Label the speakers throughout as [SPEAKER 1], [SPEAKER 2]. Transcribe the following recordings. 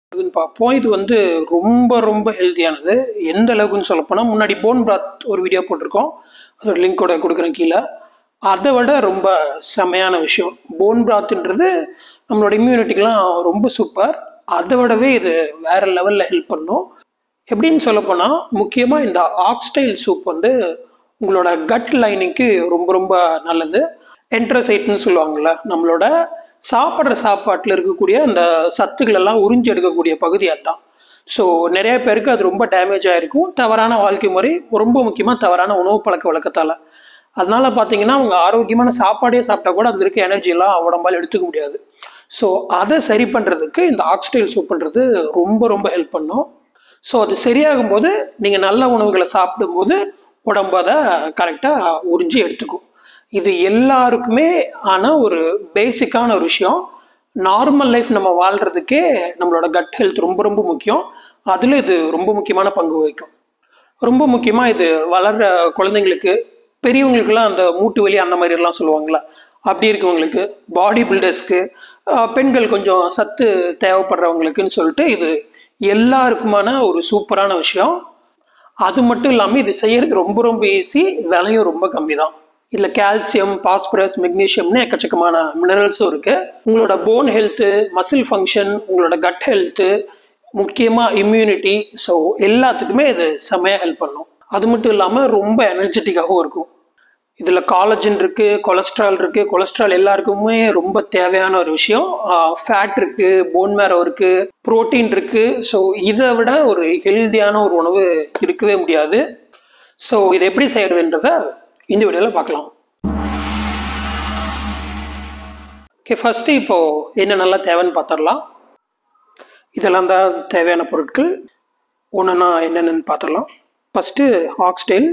[SPEAKER 1] இதுன்னு பார்ப்போம் இது வந்து ரொம்ப ரொம்ப ஹெல்த்தியானது எந்த அளவுக்குன்னு சொல்லப்போனால் முன்னாடி போன் பிராத் ஒரு வீடியோ போட்டிருக்கோம் அதோட லிங்கோட கொடுக்குறேன் கீழே அதை விட ரொம்ப செமையான விஷயம் போன் பிராத்ன்றது நம்மளோட இம்யூனிட்டிக்கெலாம் ரொம்ப சூப்பர் அதை விடவே இது வேற லெவலில் ஹெல்ப் பண்ணும் எப்படின்னு சொல்லப்போனால் முக்கியமாக இந்த ஆக்ஸ்டைல் சூப் வந்து உங்களோட கட் லைனிங்க்கு ரொம்ப ரொம்ப நல்லது என்ட்ரசைட்னு சொல்லுவாங்கள்ல நம்மளோட சாப்பிட்ற சாப்பாட்டில் இருக்கக்கூடிய அந்த சத்துக்கள் எல்லாம் உறிஞ்சி எடுக்கக்கூடிய பகுதி அதுதான் ஸோ நிறைய பேருக்கு அது ரொம்ப டேமேஜ் ஆகிருக்கும் தவறான வாழ்க்கை முறை ரொம்ப முக்கியமாக தவறான உணவு பழக்க வழக்கத்தால் அதனால பார்த்தீங்கன்னா அவங்க ஆரோக்கியமான சாப்பாடே சாப்பிட்டா கூட அதில் இருக்க எனர்ஜியெல்லாம் உடம்பால் எடுத்துக்க முடியாது ஸோ அதை சரி பண்ணுறதுக்கு இந்த ஆக்ஸ்டைல் சூப்ன்றது ரொம்ப ரொம்ப ஹெல்ப் பண்ணும் ஸோ அது சரியாகும் போது நீங்கள் நல்ல உணவுகளை சாப்பிடும்போது உடம்பு அதை கரெக்டாக உறிஞ்சி எடுத்துக்கும் இது எல்லாருக்குமே ஆன ஒரு பேசிக்கான ஒரு விஷயம் நார்மல் லைஃப் நம்ம வாழ்கிறதுக்கே நம்மளோட கட் ஹெல்த் ரொம்ப ரொம்ப முக்கியம் அதில் இது ரொம்ப முக்கியமான பங்கு வகிக்கும் ரொம்ப முக்கியமாக இது வளர்கிற குழந்தைங்களுக்கு பெரியவங்களுக்குலாம் அந்த மூட்டு வலி அந்த மாதிரிலாம் சொல்லுவாங்களா அப்படி இருக்கவங்களுக்கு பாடி பில்டர்ஸ்க்கு பெண்கள் கொஞ்சம் சத்து தேவைப்படுறவங்களுக்குன்னு சொல்லிட்டு இது எல்லாருக்குமான ஒரு சூப்பரான விஷயம் அது மட்டும் இல்லாமல் இது செய்யறது ரொம்ப ரொம்ப ஈஸி விலையும் ரொம்ப கம்மி தான் இதில் கால்சியம் பாஸ்பரஸ் மெக்னீஷியம்னு எக்கச்சக்கமான மினரல்ஸும் இருக்கு உங்களோட போன் ஹெல்த்து மசில் ஃபங்க்ஷன் உங்களோட கட் ஹெல்த்து முக்கியமாக இம்யூனிட்டி ஸோ எல்லாத்துக்குமே இது செம்மையாக ஹெல்ப் பண்ணும் அது மட்டும் இல்லாமல் ரொம்ப எனர்ஜெட்டிக்காகவும் இருக்கும் இதில் காலஜன் இருக்குது கொலஸ்ட்ரால் இருக்குது கொலஸ்ட்ரால் எல்லாருக்குமே ரொம்ப தேவையான ஒரு விஷயம் ஃபேட் இருக்குது போன் மேரோ இருக்குது ப்ரோட்டீன் இருக்குது ஸோ இதை விட ஒரு ஹெல்த்தியான ஒரு உணவு இருக்கவே முடியாது ஸோ இதை எப்படி செய்யறதுன்றத இந்த வீடியோவில் பார்க்கலாம் ஓகே ஃபஸ்ட்டு இப்போது என்ன நல்லா தேவைன்னு பார்த்துடலாம் இதெல்லாம் தான் தேவையான பொருட்கள் ஒன்றுனா என்னென்னு பார்த்துடலாம் ஃபஸ்ட்டு ஆக்ஸ்டைல்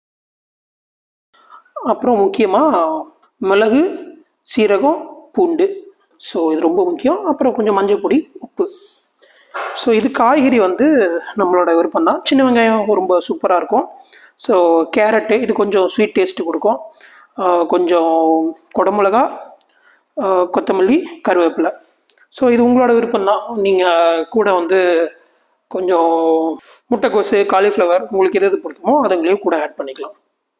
[SPEAKER 1] அப்புறம் முக்கியமாக மிளகு சீரகம் பூண்டு ஸோ இது ரொம்ப முக்கியம் அப்புறம் கொஞ்சம் மஞ்சள் பொடி உப்பு ஸோ இது காய்கறி வந்து நம்மளோட விருப்பம் தான் சின்ன வெங்காயம் ரொம்ப சூப்பராக இருக்கும் ஸோ கேரட்டு இது கொஞ்சம் ஸ்வீட் டேஸ்ட்டு கொடுக்கும் கொஞ்சம் குடமிளகா கொத்தமல்லி கருவேப்பிலை ஸோ இது உங்களோட விருப்பம் தான் நீங்கள் கூட வந்து கொஞ்சம் முட்டைக்கோசு காலிஃப்ளவர் உங்களுக்கு எது எது பிடிக்குமோ அதுங்களையும் கூட ஆட் பண்ணிக்கலாம்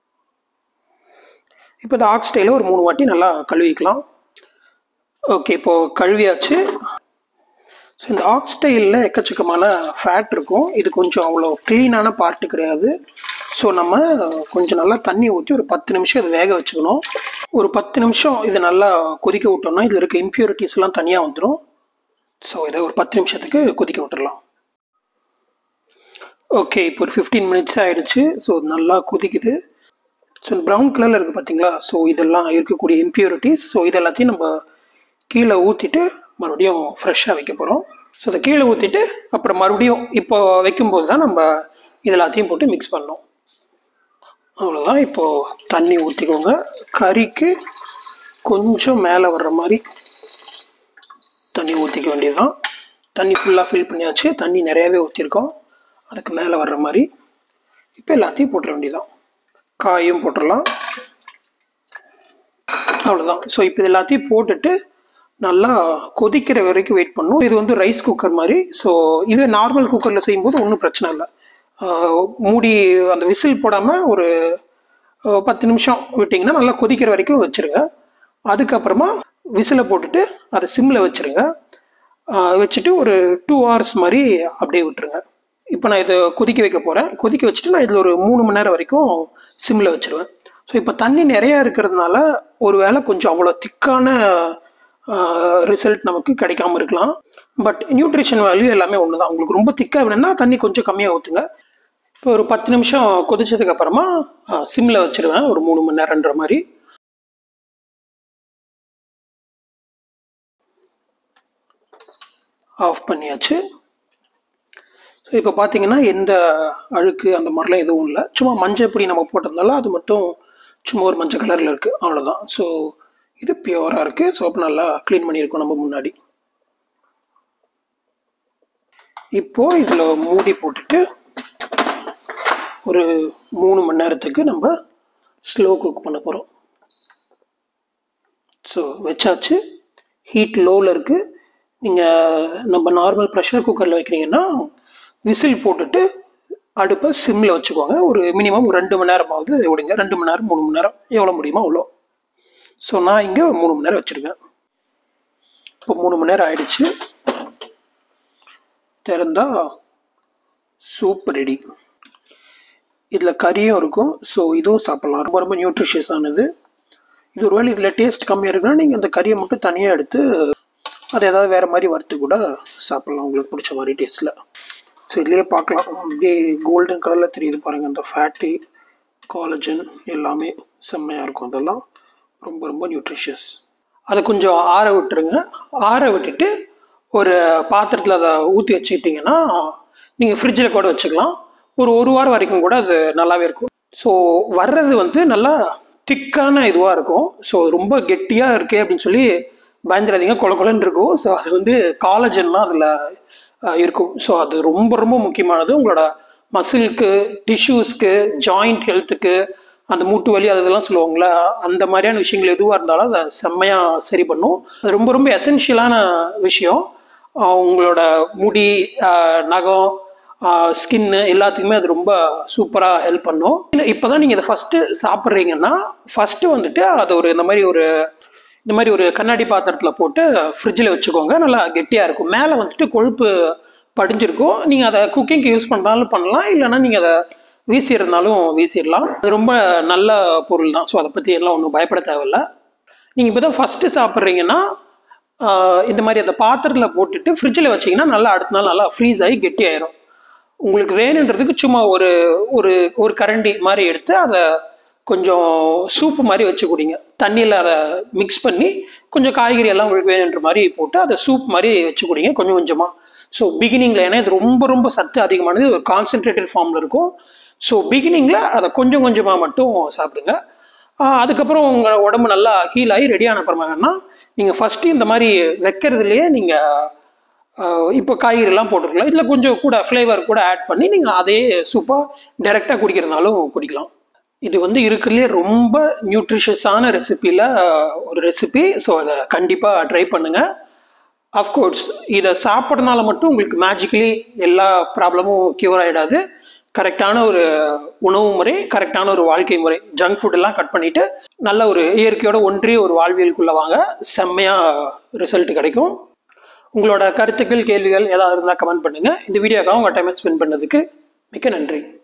[SPEAKER 1] இப்போ இந்த ஆக்ஸ்டைல ஒரு மூணு வாட்டி நல்லா கழுவிக்கலாம் ஓகே இப்போது கழுவியாச்சு ஸோ இந்த ஆக்ஸ்டைலில் எக்கச்சக்கமான ஃபேட் இருக்கும் இது கொஞ்சம் அவ்வளோ க்ளீனான பார்ட்டு கிடையாது ஸோ நம்ம கொஞ்சம் நல்லா தண்ணி ஊற்றி ஒரு பத்து நிமிஷம் இதை வேக வச்சுக்கணும் ஒரு பத்து நிமிஷம் இதை நல்லா கொதிக்க விட்டோம்னா இதில் இருக்க இம்ப்யூரிட்டிஸ்லாம் தனியாக வந்துடும் ஸோ இதை ஒரு பத்து நிமிஷத்துக்கு கொதிக்க விட்டுடலாம் ஓகே இப்போ ஒரு ஃபிஃப்டீன் மினிட்ஸ் ஆகிடுச்சு ஸோ நல்லா கொதிக்குது ஸோ ப்ரௌன் கலரில் இருக்குது பார்த்தீங்களா ஸோ இதெல்லாம் இருக்கக்கூடிய இம்ப்யூரிட்டிஸ் ஸோ இது எல்லாத்தையும் நம்ம கீழே ஊற்றிட்டு மறுபடியும் ஃப்ரெஷ்ஷாக வைக்க போகிறோம் ஸோ அதை கீழே ஊற்றிட்டு அப்புறம் மறுபடியும் இப்போ வைக்கும்போது தான் நம்ம இது எல்லாத்தையும் போட்டு மிக்ஸ் பண்ணோம் அவ்வளோதான் இப்போது தண்ணி ஊற்றிக்கோங்க கறிக்கு கொஞ்சம் மேலே வர்ற மாதிரி தண்ணி ஊற்றிக்க வேண்டியதுதான் தண்ணி ஃபுல்லாக ஃபில் பண்ணியாச்சு தண்ணி நிறையாவே ஊற்றிருக்கோம் அதுக்கு மேலே வர்ற மாதிரி இப்போ எல்லாத்தையும் போட்டுற வேண்டியதான் காயும் போட்டுடலாம் அவ்வளோதான் ஸோ இப்போ இது எல்லாத்தையும் போட்டுட்டு நல்லா கொதிக்கிற வரைக்கும் வெயிட் பண்ணும் இது வந்து ரைஸ் குக்கர் மாதிரி ஸோ இது நார்மல் குக்கரில் செய்யும்போது ஒன்றும் பிரச்சனை இல்லை மூடி அந்த விசில் போடாமல் ஒரு பத்து நிமிஷம் விட்டிங்கன்னா நல்லா கொதிக்கிற வரைக்கும் வச்சுருங்க அதுக்கப்புறமா விசிலை போட்டுட்டு அதை சிம்மில் வச்சுருங்க வச்சுட்டு ஒரு டூ ஹவர்ஸ் மாதிரி அப்படியே விட்டுருங்க இப்போ நான் இதை கொதிக்க வைக்க போகிறேன் கொதிக்க வச்சுட்டு நான் இதில் ஒரு மூணு மணி நேரம் வரைக்கும் சிம்மில் வச்சுருவேன் ஸோ இப்போ தண்ணி நிறையா இருக்கிறதுனால ஒரு வேளை கொஞ்சம் அவ்வளோ திக்கான ரிசல்ட் நமக்கு கிடைக்காம இருக்கலாம் பட் நியூட்ரிஷன் வேல்யூ எல்லாமே ஒன்று தான் உங்களுக்கு ரொம்ப திக்காக வேணும்னா தண்ணி கொஞ்சம் கம்மியாக ஊற்றுங்க இப்போ ஒரு பத்து நிமிஷம் கொதிச்சதுக்கு அப்புறமா சிம்மில் வச்சுருவேன் ஒரு மூணு மணி நேரன்ற மாதிரி ஆஃப் பண்ணியாச்சு ஸோ இப்போ பார்த்தீங்கன்னா எந்த அழுக்கு அந்த மாதிரிலாம் எதுவும் இல்லை சும்மா மஞ்சள் பொடி நம்ம போட்டதுனால அது மட்டும் சும்மா ஒரு மஞ்சள் கலரில் இருக்குது அவ்வளோதான் ஸோ இது பியூராக இருக்குது ஸோ அப்போ நல்லா க்ளீன் பண்ணியிருக்கோம் நம்ம முன்னாடி இப்போது இதில் மூடி போட்டுட்டு ஒரு மூணு மணி நேரத்துக்கு நம்ம ஸ்லோ குக் பண்ண போகிறோம் ஸோ வச்சாச்சு ஹீட் லோவில் இருக்குது நீங்கள் நம்ம நார்மல் ப்ரெஷர் குக்கரில் வைக்கிறீங்கன்னா விசில் போட்டுட்டு அடுப்பை சிம்மில் வச்சுக்கோங்க ஒரு மினிமம் ரெண்டு மணி நேரமாவது விடுங்க ரெண்டு மணி நேரம் மூணு மணி நேரம் எவ்வளோ முடியுமோ அவ்வளோ ஸோ நான் இங்கே மூணு மணி நேரம் வச்சுருக்கேன் இப்போ மூணு மணி நேரம் ஆயிடுச்சு திறந்தா சூப் ரெடி இதில் கறியும் இருக்கும் ஸோ இதுவும் சாப்பிட்லாம் ரொம்ப ரொம்ப நியூட்ரிஷியஸ் ஆனது இது ஒருவேளை இதில் டேஸ்ட் கம்மியாக இருக்குன்னா நீங்கள் அந்த கறியை மட்டும் தனியாக எடுத்து அது ஏதாவது வேறு மாதிரி வறுத்து கூட சாப்பிட்லாம் உங்களுக்கு பிடிச்ச மாதிரி டேஸ்ட்டில் ஸோ இதுலேயே பார்க்கலாம் அப்படியே கோல்டன் கலரில் தெரியுது பாருங்கள் அந்த ஃபேட்டு காலஜன் எல்லாமே செம்மையாக இருக்கும் அதெல்லாம் ரொம்ப ரொம்ப நியூட்ரிஷியஸ் அதை கொஞ்சம் ஆற விட்டுருங்க ஆற விட்டுட்டு ஒரு பாத்திரத்தில் அதை ஊற்றி வச்சுக்கிட்டிங்கன்னா நீங்கள் ஃப்ரிட்ஜில் கூட வச்சுக்கலாம் ஒரு ஒரு வாரம் வரைக்கும் கூட அது நல்லாவே இருக்கும் ஸோ வர்றது வந்து நல்லா திக்கான இதுவாக இருக்கும் ஸோ ரொம்ப கெட்டியாக இருக்கே அப்படின்னு சொல்லி பயந்துடாதீங்க கொல கொலன்னு இருக்கும் ஸோ அது வந்து காலஜன்லாம் அதில் இருக்கும் ஸோ அது ரொம்ப ரொம்ப முக்கியமானது உங்களோட மசிலுக்கு டிஷ்யூஸ்க்கு ஜாயிண்ட் ஹெல்த்துக்கு அந்த மூட்டு வலி அது இதெல்லாம் சொல்லுவாங்களே அந்த மாதிரியான விஷயங்கள் எதுவாக இருந்தாலும் அதை செம்மையாக சரி பண்ணும் அது ரொம்ப ரொம்ப எசென்ஷியலான விஷயம் ஆஹ் உங்களோட முடி ஆஹ் நகம் ஸ்கின்னு எல்லாத்துக்குமே அது ரொம்ப சூப்பராக ஹெல்ப் பண்ணும் இப்போ தான் நீங்கள் இதை ஃபஸ்ட்டு சாப்பிட்றீங்கன்னா ஃபஸ்ட்டு வந்துட்டு அது ஒரு இந்த மாதிரி ஒரு இந்த மாதிரி ஒரு கண்ணாடி பாத்திரத்தில் போட்டு ஃப்ரிட்ஜில் வச்சுக்கோங்க நல்லா கெட்டியாக இருக்கும் மேலே வந்துட்டு கொழுப்பு படிஞ்சிருக்கும் நீங்கள் அதை குக்கிங்க்கு யூஸ் பண்ணாலும் பண்ணலாம் இல்லைன்னா நீங்கள் அதை வீசியிருந்தாலும் வீசிடலாம் அது ரொம்ப நல்ல பொருள் தான் ஸோ அதை பற்றி எல்லாம் ஒன்றும் பயப்பட தேவையில்ல நீங்கள் இப்போ தான் ஃபஸ்ட்டு சாப்பிட்றீங்கன்னா ஆஹ் இந்த மாதிரி அந்த பாத்திரத்தில் போட்டுட்டு ஃப்ரிட்ஜில் வச்சிங்கன்னா நல்லா அடுத்த நாள் நல்லா ஃப்ரீஸ் ஆகி கெட்டி ஆயிரும் உங்களுக்கு வேணுன்றதுக்கு சும்மா ஒரு ஒரு ஒரு கரண்டி மாதிரி எடுத்து அதை கொஞ்சம் சூப்பு மாதிரி வச்சு குடிங்க தண்ணியில் அதை மிக்ஸ் பண்ணி கொஞ்சம் காய்கறி எல்லாம் உங்களுக்கு வேணுன்ற மாதிரி போட்டு அதை சூப் மாதிரி வச்சு குடிங்க கொஞ்சம் கொஞ்சமாக ஸோ பிகினிங்கில் ஏன்னா இது ரொம்ப ரொம்ப சத்து அதிகமானது ஒரு கான்சென்ட்ரேட்டட் ஃபார்மில் இருக்கும் ஸோ பிகினிங்கில் அதை கொஞ்சம் கொஞ்சமாக மட்டும் சாப்பிடுங்க ஆஹ் அதுக்கப்புறம் உங்கள் உடம்பு நல்லா ஹீல் ஆகி ரெடியான அப்புறமாங்கன்னா நீங்கள் ஃபஸ்ட்டு இந்த மாதிரி வைக்கிறதுலையே நீங்கள் இப்போ காய்கறிலாம் போட்டுருக்கலாம் இதில் கொஞ்சம் கூட ஃப்ளேவர் கூட ஆட் பண்ணி நீங்கள் அதே சூப்பாக டைரெக்டாக குடிக்கிறதுனாலும் குடிக்கலாம் இது வந்து இருக்கிறதுலே ரொம்ப நியூட்ரிஷியஸான ரெசிப்பியில் ஒரு ரெசிபி ஸோ அதை கண்டிப்பாக ட்ரை பண்ணுங்கள் அஃப்கோர்ஸ் இதை சாப்பிட்றதுனால மட்டும் உங்களுக்கு மேஜிக்கலி எல்லா ப்ராப்ளமும் க்யூர் ஆகிடாது கரெக்டான ஒரு உணவு முறை கரெக்டான ஒரு வாழ்க்கை முறை ஜங்க் ஃபுட் எல்லாம் கட் பண்ணிட்டு நல்ல ஒரு இயற்கையோட ஒன்றி ஒரு வாழ்வியலுக்குள்ள வாங்க செம்மையா ரிசல்ட் கிடைக்கும் உங்களோட கருத்துக்கள் கேள்விகள் ஏதாவது இருந்தால் கமெண்ட் பண்ணுங்க இந்த வீடியோக்காக உங்கள் டைமை ஸ்பெண்ட் பண்ணதுக்கு மிக்க நன்றி